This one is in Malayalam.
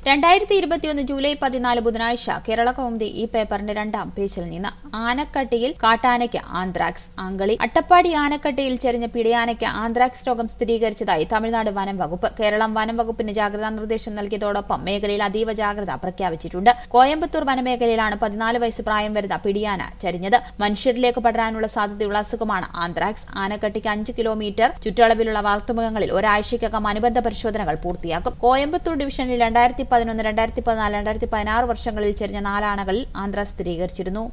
രണ്ടായിരത്തി ഇരുപത്തിയൊന്ന് ജൂലൈ പതിനാല് ബുധനാഴ്ച കേരള കൗമുദി ഈ പേപ്പറിന്റെ രണ്ടാം പേജിൽ നിന്ന് ആനക്കട്ടിയിൽ കാട്ടാനയ്ക്ക് ആന്ത്രാക്സ് അങ്കളി അട്ടപ്പാടി ആനക്കട്ടിയിൽ ചെരിഞ്ഞ പിടിയാനയ്ക്ക് ആന്ത്രാക്സ് രോഗം സ്ഥിരീകരിച്ചതായി തമിഴ്നാട് വനം വകുപ്പ് കേരളം വനം വകുപ്പിന് ജാഗ്രതാ നിർദ്ദേശം നൽകിയതോടൊപ്പം മേഖലയിൽ അതീവ ജാഗ്രത പ്രഖ്യാപിച്ചിട്ടുണ്ട് കോയമ്പത്തൂർ വനമേഖലയിലാണ് പതിനാല് വയസ്സ് പ്രായം വരുന്ന പിടിയാന ചരിഞ്ഞത് മനുഷ്യരിലേക്ക് പടരാനുള്ള സാധ്യതയുള്ള അസുഖമാണ് ആന്ത്രാക്സ് ആനക്കട്ടിക്ക് അഞ്ച് കിലോമീറ്റർ ചുറ്റളവിലുള്ള വളർത്തുമൃഗങ്ങളിൽ ഒരാഴ്ചയ്ക്കകം അനുബന്ധ പരിശോധനകൾ പൂർത്തിയാക്കും കോയമ്പത്തൂർ ഡിവിഷനിൽ രണ്ടായിരത്തി പതിനൊന്ന് രണ്ടായിരത്തി പതിനാല് രണ്ടായിരത്തി പതിനാറ് വർഷങ്ങളിൽ ചെരിഞ്ഞ നാലാനകളിൽ ആന്ത്രാക്സ് സ്ഥിരീകരിച്ചിരുന്നു